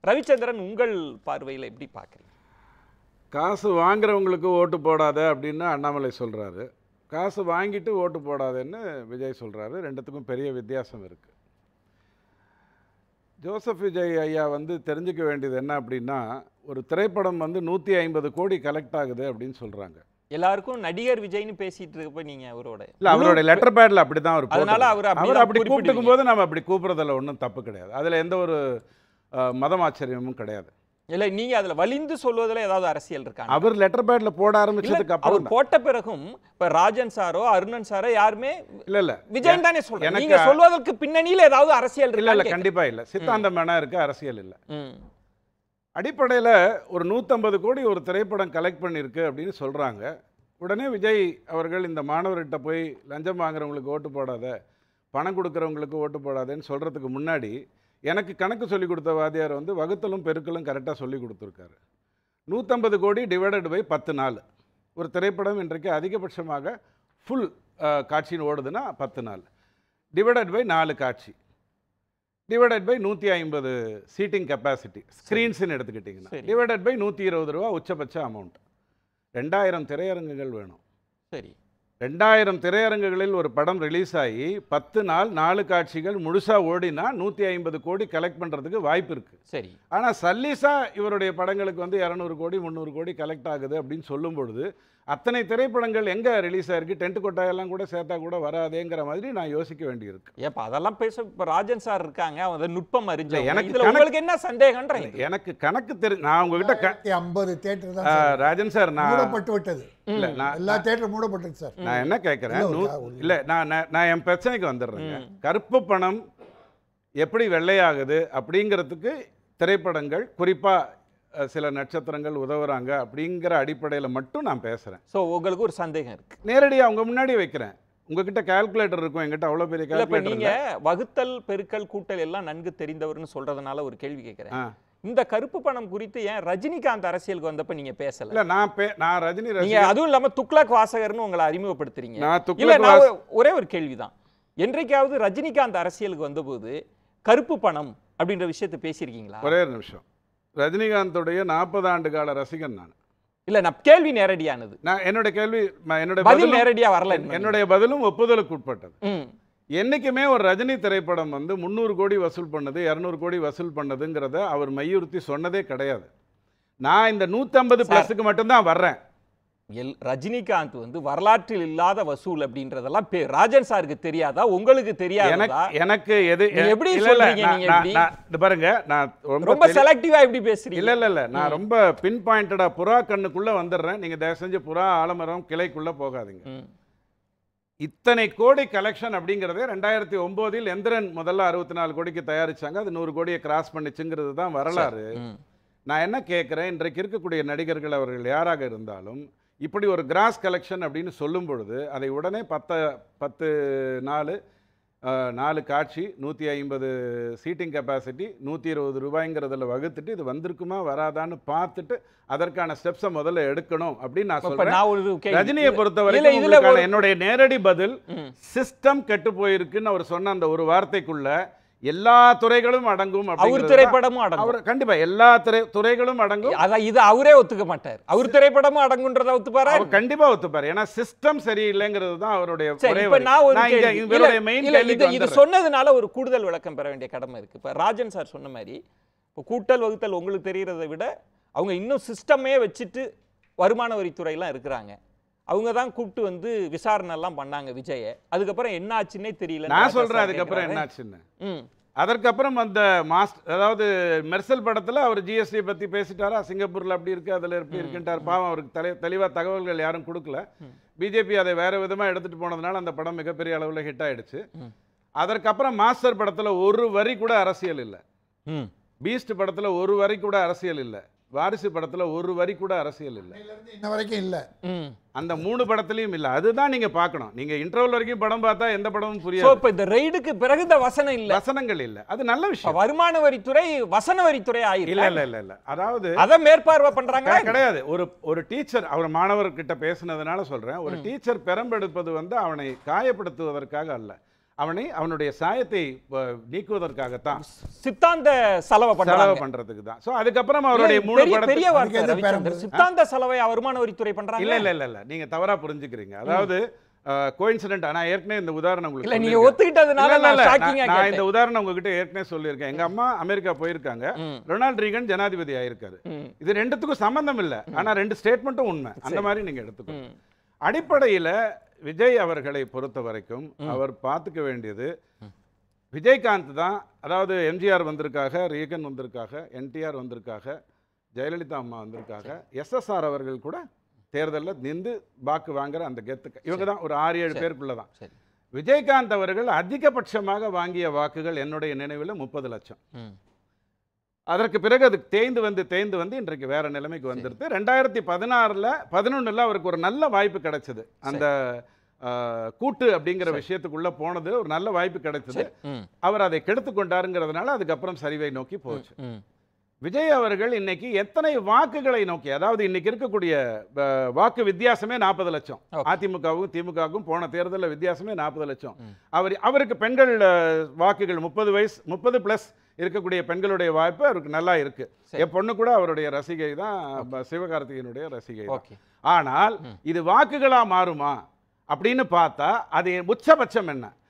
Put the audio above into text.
ரவிச்சந்திரன் உங்கள் பார்வையில் எப்படி பார்க்குறீங்க காசு வாங்குறவங்களுக்கு ஓட்டு போடாத அப்படின்னு அண்ணாமலை சொல்கிறாரு காசு வாங்கிட்டு ஓட்டு போடாதேன்னு விஜய் சொல்கிறாரு ரெண்டுத்துக்கும் பெரிய வித்தியாசம் இருக்குது ஜோசப் விஜய் ஐயா வந்து தெரிஞ்சுக்க வேண்டியது என்ன அப்படின்னா ஒரு திரைப்படம் வந்து நூற்றி ஐம்பது கோடி கலெக்ட் ஆகுது அப்படின்னு சொல்கிறாங்க எல்லாருக்கும் நடிகர் விஜய்னு பேசிட்டு இருக்கப்ப நீங்க அவரோட இல்லை அவருடைய லெட்டர் பேடில் அப்படி தான் அவர் அதனால போட்டிருக்காரு. அவர் அப்படி அவர் தான் அப்படி குறிப்பிடுவீங்க. கூப்பிட்டுக்கும் போது நம்ம அப்படி கூப்பிட்றதுல ஒன்றும் தப்பு கிடையாது அதில் எந்த ஒரு அஹ், மதம் ஆச்சரியமும் கிடையாது இல்ல நீங்க அதுல வலிந்து சொல்வதுல ஏதாவது அரசியல் இருக்காங்க அவர் லெட்டர் பேடில் போட ஆரம்பிச்சதுக்கு அப்புறம் அவர் போட்ட பிறகும் இப்ப ராஜன் சாரோ அருணன் சாரோ யாருமே இல்லை இல்லை விஜய் தானே சொல்றேன் எனக்கு- நீங்க சொல்வதற்கு பின்னணியில ஏதாவது அரசியல் இல்லை இல்லை இருக்கா கண்டிப்பா இல்லை சித்தாந்தம் வேணா இருக்கு அரசியல் இல்லை ம் அடிப்படையில் ஒரு நூற்றம்பது கோடி ஒரு திரைப்படம் கலெக்ட் பண்ணியிருக்கு அப்படின்னு சொல்கிறாங்க உடனே விஜய் அவர்கள் இந்த மாணவர்கிட்ட போய் லஞ்சம் வாங்குறவங்களுக்கு ஓட்டு போடாத பணம் கொடுக்குறவங்களுக்கு ஓட்டு போடாதேன்னு சொல்கிறதுக்கு முன்னாடி எனக்கு கணக்கு சொல்லி கொடுத்த வாத்தியார் வந்து வகுத்தலும் பெருக்கலும் கரெக்டாக சொல்லி கொடுத்துருக்காரு நூற்றம்பது கோடி டிவைடட் பை பத்து நாள் ஒரு திரைப்படம் இன்றைக்கு அதிகபட்சமாக ஃபுல் காட்சின்னு ஓடுதுன்னா பத்து நாள் டிவைடட் பை நாலு காட்சி டிவைடட் பை நூற்றி ஐம்பது சீட்டிங் கெப்பாசிட்டி ஸ்க்ரீன்ஸ்னு எடுத்துக்கிட்டிங்கன்னா சரி. டிவைடட் பை நூற்றி இருபது ரூபா உச்சபட்ச அமௌண்ட் ரெண்டாயிரம் திரையரங்குகள் வேணும் சரி ரெண்டாயிரம் திரையரங்குகளில் ஒரு படம் ரிலீஸ் ஆகி பத்து நாள் நாலு காட்சிகள் முழுசாக ஓடினா நூற்றி ஐம்பது கோடி கலெக்ட் பண்ணுறதுக்கு வாய்ப்பு இருக்குது சரி ஆனால் சல்லீஸா இவருடைய படங்களுக்கு வந்து இரநூறு கோடி முந்நூறு கோடி கலெக்ட் ஆகுது அப்படின்னு சொல்லும் பொழுது அத்தனை திரைப்படங்கள் எங்கே ரிலீஸ் ஆயிருக்கு டென்ட் கொட்டாயெல்லாம் கூட சேர்த்தா கூட வராதேங்கிற மாதிரி நான் யோசிக்க வேண்டியிருக்கு ஏப்பா அதெல்லாம் பேச இப்ப ராஜன் சார் இருக்காங்க அவங்க நுட்பம் அறிஞ்ச இல்ல, எனக்கு இதுல கணக்கு- உங்களுக்கு என்ன சந்தேகம்ன்ற எனக்கு கணக்கு தெரி நான் உங்ககிட்ட க ஐம்பது தேட்டர் தான் ஆ, சார் ராஜன் சார் நான் மூடப்பட்டு விட்டது இல்லை நான் எல்லா தேட்டரும் மூடப்பட்டது சார் நான் என்ன கேட்குறேன் இல்ல, நூ ஒரு- இல்லை நான் நான் நான் என் பிரச்சனைக்கு வந்துடுறேங்க கருப்பு பணம் எப்படி வெள்ளையாகுது அப்படிங்கிறதுக்கு திரைப்படங்கள் குறிப்பாக சில நட்சத்திரங்கள் உதவுறாங்க அப்படிங்கிற அடிப்படையில் மட்டும் நான் பேசுகிறேன் சோ உங்களுக்கு ஒரு சந்தேகம் இருக்கு நேரடியாக அவங்க முன்னாடி வைக்கிறேன் உங்ககிட்ட கால்குலேட்டர் இருக்கும் என்கிட்ட அவ்வளோ பெரிய இல்ல இப்ப கால்குலேட்டர் நீங்க இல்லை வகுத்தல் பெருக்கல் கூட்டல் எல்லாம் நன்கு தெரிந்தவர்னு சொல்றதுனால ஒரு கேள்வி கேட்கிறேன் ஆ இந்த கருப்பு பணம் குறித்து ஏன் ரஜினிகாந்த் அரசியலுக்கு வந்தப்ப நீங்க பேசல இல்லை நான் பே நான் ரஜினி நீங்க ரசிகர் அதுவும் இல்லாம துக்ளக் வாசகர்னு உங்களை அறிமுகப்படுத்துறீங்க நான் இல்ல துக்ளக் நான் வாஸ் ஒரு- ஒரே ஒரு கேள்விதான் என்றைக்காவது ரஜினிகாந்த் அரசியலுக்கு வந்தபோது கருப்பு பணம் அப்படின்ற விஷயத்தை பேசியிருக்கீங்களா ஒரே ஒரு நிமிஷம் ரஜினிகாந்தோடைய நாற்பது ஆண்டு கால ரசிகன் நான் இல்ல நான் கேள்வி நேரடியானது நான் என்னுடைய கேள்வி ம- என்னுடைய பதில் பதிலும் நேரடியா வரல இன்னும். என்னுடைய பதிலும் ஒப்புதலுக்கு உட்பட்டது ம். என்னைக்குமே ஒரு ரஜினி திரைப்படம் வந்து முந்நூறு கோடி வசூல் பண்ணது இரநூறு கோடி வசூல் பண்ணதுங்கிறத அவர் மையுறுத்தி சொன்னதே கிடையாது நான் இந்த நூற்றம்பது ப்ளஸுக்கு மட்டும்தான் வர்றேன் எல் ரஜினிகாந்த் வந்து வரலாற்றில் இல்லாத வசூல் அப்படின்றதெல்லாம் பே- ராஜன் சாருக்கு தெரியாதா உங்களுக்கு தெரியாதா எனக்கு எனக்கு எது நீங்க எப்படி இல்ல, இல்ல, சொல்றீங்க நான்- நீங்க நான்- இப்படி? நான் இது பாருங்க நான் ரொம்ப ரொம்ப தெளி- செலக்டிவா எப்படி பேசுறீங்க இல்ல இல்ல இல்ல நான் ரொம்ப பின் பாயிண்டடா புறா கண்ணுக்குள்ள வந்துடுறேன் நீங்க தயவு செஞ்சு புறா ஆலமரம் கிளைக்குள்ள போகாதீங்க ம். இத்தனை கோடி கலெக்ஷன் அப்படிங்கிறதே ரெண்டாயிரத்தி ஒம்போதில் எந்திரன் முதல்ல அறுபத்தி நாலு கோடிக்கு தயாரிச்சாங்க அது நூறு கோடியை கிராஸ் பண்ணிச்சுங்கிறது தான் வரலாறு ம். நான் என்ன கேட்குறேன் இன்றைக்கு இருக்கக்கூடிய நடிகர்கள் அவர்கள் யாராக இருந்தாலும் இப்படி ஒரு கிராஸ் கலெக்ஷன் அப்படின்னு சொல்லும் பொழுது அதை உடனே பத்த பத்து நாலு அஹ், நாலு காட்சி நூற்றி ஐம்பது சீட்டிங் கெப்பாசிட்டி நூற்றி இருபது ரூபாய்ங்கிறதுல வகுத்துட்டு இது வந்திருக்குமா வராதான்னு பார்த்துட்டு அதற்கான ஸ்டெப்ஸை முதல்ல எடுக்கணும் அப்படின்னு நான் இப்ப சொல்றேன் நான் ஒரு கேள்வி- ரஜினியை பொறுத்த இல்ல, வரைக்கும் இதுல உங்களுக்கான ஒரு- என்னுடைய நேரடி பதில் ம். சிஸ்டம் கெட்டு போயிருக்குன்னு அவர் சொன்ன அந்த ஒரு வார்த்தைக்குள்ள எல்லா துறைகளும் அடங்கும் அவர் அப்படிங்கிறது தான் திரைப்படமும் அடங்கும் அவர் கண்டிப்பா எல்லா துறை துறைகளும் அடங்கும் அதான் இது அவரே ஒத்துக்க மாட்டார் அவர் திரைப்படமும் அடங்குன்றத ஒத்துப்பாரா அவர் கண்டிப்பா ஒத்துப்பாரு ஏன்னா சிஸ்டம் சரியில்லைங்கிறது தான் அவருடைய சரி ஒரே இப்ப வரி. நான் ஒரு நான் இங்க கேள்வி- இவருடைய இல்ல, மெயின் இல்ல, இது கேள்விக்கு இது வந்துடுறேன். சொன்னதுனால ஒரு கூடுதல் விளக்கம் பெற வேண்டிய கடமை இருக்கு இப்ப ராஜன் சார் சொன்ன மாதிரி இப்போ கூட்டல் வகுத்தல் உங்களுக்கு தெரியறதை விட அவங்க இன்னும் சிஸ்டமே வச்சுட்டு வருமான வரித்துறையெல்லாம் இருக்கிறாங்க அவங்க தான் கூப்பிட்டு வந்து விசாரணை எல்லாம் பண்ணாங்க விஜய அதுக்கப்புறம் என்ன ஆச்சுன்னே தெரியல நான் சொல்றேன் அதுக்கப்புறம் என்னாச்சுன்னு ம் அதற்கப்புறம் அந்த மாஸ்டர் அதாவது மெர்சல் படத்துல அவர் ஜிஎஸ்டி பத்தி பேசிட்டாரா சிங்கப்பூர்ல அப்படி இருக்கு அதுல எப்படி இருக்குன்ட்டார் பாவம் அவருக்கு தலை தெளிவா தகவல்கள் யாரும் கொடுக்கல பிஜேபி அதை வேற விதமா எடுத்துட்டு போனதுனால அந்த படம் மிகப்பெரிய அளவுல ஹிட் ஆயிடுச்சு ம். அதற்கப்புறம் மாஸ்டர் படத்துல ஒரு வரி கூட அரசியல் இல்ல ம் பீஸ்ட் படத்துல ஒரு வரி கூட அரசியல் இல்ல வாரிசு படத்துல ஒரு வரி கூட அரசியல் இல்ல இன்ன வரைக்கும் இல்ல ம் அந்த மூணு படத்துலயும் இல்ல அதுதான் நீங்க பார்க்கணும் நீங்க இன்டர்வல் வரைக்கும் படம் பார்த்தா எந்த படமும் சோ புரியாது இப்ப இந்த ரெய்டுக்கு பிறகு இந்த வசனம் இல்ல வசனங்கள் இல்ல அது நல்ல இப்ப விஷயம் வருமான வரித்துறை வசன வரித்துறை இல்ல ஆயிருக்கு இல்ல இல்ல இல்ல அதாவது அத மேற்பார்வை பண்றாங்களா க- கிடையாது ஒரு ஒரு டீச்சர் அவர் மாணவர்கிட்ட பேசுனதுனால சொல்றேன் ஒரு டீச்சர் பெரம்பெடுப்பது வந்து அவனை காயப்படுத்துவதற்காக அல்ல அவனை அவனுடைய சாயத்தை அஹ், நீக்குவதற்காகத்தான் சித்தாந்த செலவை செலவு பண்றாங்க பண்றதுக்கு தான் ஸோ அதுக்கப்புறம் அவருடைய இல்ல, மூணு பெரிய படத்துக்கு பெரிய வார்த்தை அதுக்கு எது ரவிச்சந்திரன் பெரம்பு? சித்தாந்த செலவை வருமான வரித்துறை பண்றாங்க இல்ல இல்ல இல்ல இல்ல நீங்க தவறா புரிஞ்சுக்கிறீங்க அதாவது கோயின்சிடென்ட் நான் ஏற்கனவே இந்த உதாரணம் உங்களுக்கு இல்ல நீங்க சொல்லியிருக்கேன். ஒத்துக்கிட்டதுனால இல்ல, இல்ல, நான் இல்ல, ஷாக்கிங்கா நான் நான் இந்த கேட்டேன் உதாரணம் உங்ககிட்ட ஏற்கனவே சொல்லியிருக்கேன் எங்க அம்மா அமெரிக்கா போயிருக்காங்க ம், ரொனால்ட் ரீகன் ஜனாதிபதி ஆயிருக்காரு ம், இது ரெண்டுத்துக்கும் சம்பந்தம் இல்ல ஆனா ரெண்டு ஸ்டேட்மெண்ட்டும் உண்மை அந்த மாதிரி நீங்க எடுத்துக்கணும் ம். அடிப்படையில விஜய் அவர்களை பொறுத்த வரைக்கும் அவர் பார்த்துக்க வேண்டியது விஜயகாந்த் தான் அதாவது எம்ஜிஆர் வந்திருக்காக ரீகன் வந்திருக்காக என்டிஆர் வந்திருக்காக ஜெயலலிதா அம்மா வந்திருக்காங்க எஸ்எஸ்ஆர் அவர்கள் கூட தேர்தலில் நின்று வாக்கு வாங்குற அந்த கெத்து இவங்க தான் ஒரு ஆறு ஏழு பேருக்குள்ள தான் சரி விஜயகாந்த் அவர்கள் அதிகபட்சமாக வாங்கிய வாக்குகள் என்னுடைய நினைவில் முப்பது லட்சம் ம், அதற்கு பிறகு அது தேய்ந்து வந்து தேய்ந்து வந்து இன்றைக்கு வேற நிலைமைக்கு வந்துடுது ரெண்டாயிரத்தி பதினாறில் பதினொன்றில் அவருக்கு ஒரு நல்ல வாய்ப்பு கிடைச்சது அந்த ஆஹ், கூட்டு அப்படிங்கிற விஷயத்துக்குள்ள போனது ஒரு நல்ல வாய்ப்பு கிடைச்சது ம், அவர் அதை கெடுத்து கொண்டாருங்கிறதுனால அதுக்கப்புறம் சரிவை நோக்கி போச்சு ம், விஜய் அவர்கள் இன்னைக்கு எத்தனை வாக்குகளை நோக்கி அதாவது இன்னைக்கு இருக்கக்கூடிய அஹ், வாக்கு வித்தியாசமே நாற்பது லட்சம் Okay. அதிமுகவும் திமுகவுக்கும் போன தேர்தலில் வித்தியாசமே நாற்பது லட்சம் ம். அவர் அவருக்கு பெண்கள் அஹ், வாக்குகள் முப்பது வயசு முப்பது ப்ளஸ் இருக்கக்கூடிய பெண்களுடைய வாய்ப்பு அவருக்கு நல்லா இருக்கு சரி. என் பொண்ணு கூட அவருடைய ரசிகை தான் ப- சிவகார்த்திகேயனுடைய ரசிகை தான். ஓகே ஆனால் ம். இது வாக்குகளா மாறுமா அப்படின்னு பார்த்தா அது உச்சபட்சம் என்ன